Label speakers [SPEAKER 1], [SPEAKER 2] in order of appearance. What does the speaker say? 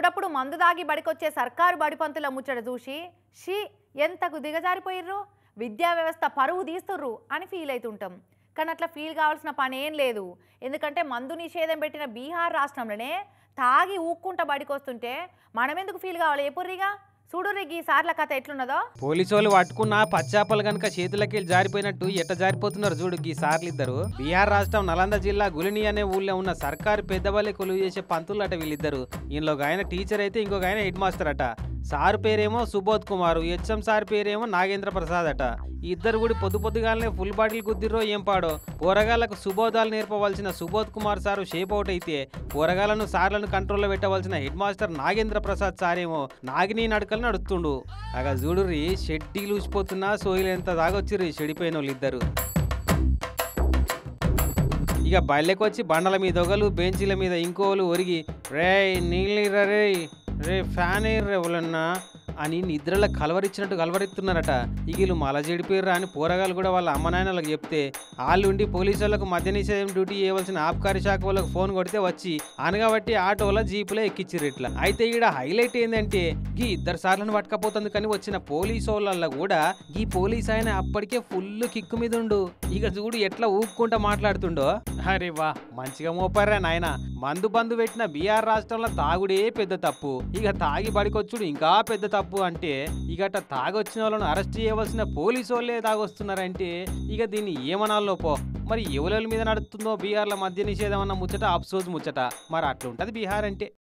[SPEAKER 1] అప్పుడప్పుడు మందు దాగి బడికొచ్చే సర్కారు బడిపంతుల ముచ్చట చూసి షీ ఎంతకు దిగజారిపోయిర్రు విద్యా వ్యవస్థ పరువు తీస్తుర్రు అని ఫీల్ అవుతుంటాం కానీ అట్లా ఫీల్ కావాల్సిన పని ఏం లేదు ఎందుకంటే మందు నిషేధం పెట్టిన బీహార్ రాష్ట్రంలోనే తాగి ఊక్కుంటా బడికొస్తుంటే మనం ఎందుకు ఫీల్ కావాలి ఏ పొర్రిగా చూడుర్రి ఈ సార్ల కథ ఎట్లున్నదో
[SPEAKER 2] పోలీసు వాళ్ళు పట్టుకున్న పచ్చాపలు గనక చేతులకి జారిపోయినట్టు ఎట్ట జారిపోతున్నారు చూడు ఈ సార్లు ఇద్దరు బీహార్ రాష్ట్రం నలంద జిల్లా గులిని అనే ఊళ్ళో ఉన్న సర్కారు పెద్దవాళ్ళే కొలువు చేసే పంతులు అట వీళ్ళిద్దరు ఈయనలో ఒక ఆయన టీచర్ అయితే ఇంకొక ఆయన హెడ్ మాస్టర్ అట సార్ పేరేమో సుబోధ్ కుమార్ హెచ్ఎం సార్ పేరేమో నాగేంద్ర ప్రసాద్ అట ఈ ఇద్దరు కూడా పొద్దు పొద్దుగాలనే ఫుల్ బాటిల్ కుద్దిరో ఏం పాడో పోరగాళ్లకు సుబోధాలు నేర్పవలసిన Subodh Kumar sir shape out అయితే పోరగాళ్లను సార్లను కంట్రోల్లో పెట్టవలసిన హెడ్ మాస్టర్ నాగేంద్ర ప్రసాద్ సారేమో నాగిని నడకలు నడుస్తుండు అగా చూడుర్రి షెడ్డీలు ఊసిపోతున్నా సోయిలు ఎంత దాగొచ్చిర్రి చెడిపోయిన వాళ్ళు ఇద్దరు ఇక బయళ్ళకి వచ్చి బండల మీద ఒకలు బెంచీల మీద ఇంకోలు ఒరిగి రే నీళ్ళు రే రే ఫ్యాన్ ఎయ్యర్రా ఎవరన్నా అని నిద్రలో కలవరిచ్చినట్టు కలవరిస్తున్నారట ఇక వీళ్ళు మల చెడిపోయారా అని పోరగాళ్ళు కూడా వాళ్ళ అమ్మ నాయనలకు చెప్తే వాళ్ళు ఉండి పోలీసు వాళ్ళకు మద్య నిషేధం డ్యూటీ చేయవలసిన ఆబ్కారీ శాఖ వాళ్ళకి ఫోన్ కొడితే వచ్చి అనగబట్టి ఆటోలో జీపులో ఎక్కిచ్చిర్రు ఇట్లా అయితే ఈడ హైలైట్ ఏంటంటే ఈ ఇద్దరు సార్లను పట్టకపోతుంది కానీ వచ్చిన పోలీసు వాళ్ళల్లో కూడా ఈ పోలీస్ ఆయన అప్పటికే ఫుల్ కిక్కు మీద ఉండు ఇక చూడు ఎట్లా ఊపుకుంటా మాట్లాడుతుండో అరే వా మంచిగా మోపారా నాయన మందు బందు పెట్టిన బీఆర్ రాష్ట్రంలో తాగుడే పెద్ద తప్పు ఇక తాగి బడికొచ్చుడు ఇంకా పెద్ద తప్పు అంటే ఇక అట్ట తాగొచ్చిన వాళ్ళను అరెస్ట్ చేయవలసిన పోలీసు వాళ్ళే తాగొస్తున్నారంటే ఇక దీన్ని ఏమనాలో పో మరి ఎవరెవరి మీద నడుస్తుందో బీహార్ల మద్య నిషేధం అన్న ముచ్చట అఫ్సోస్ ముచ్చట మరి అట్లుంటది బీహార్ అంటే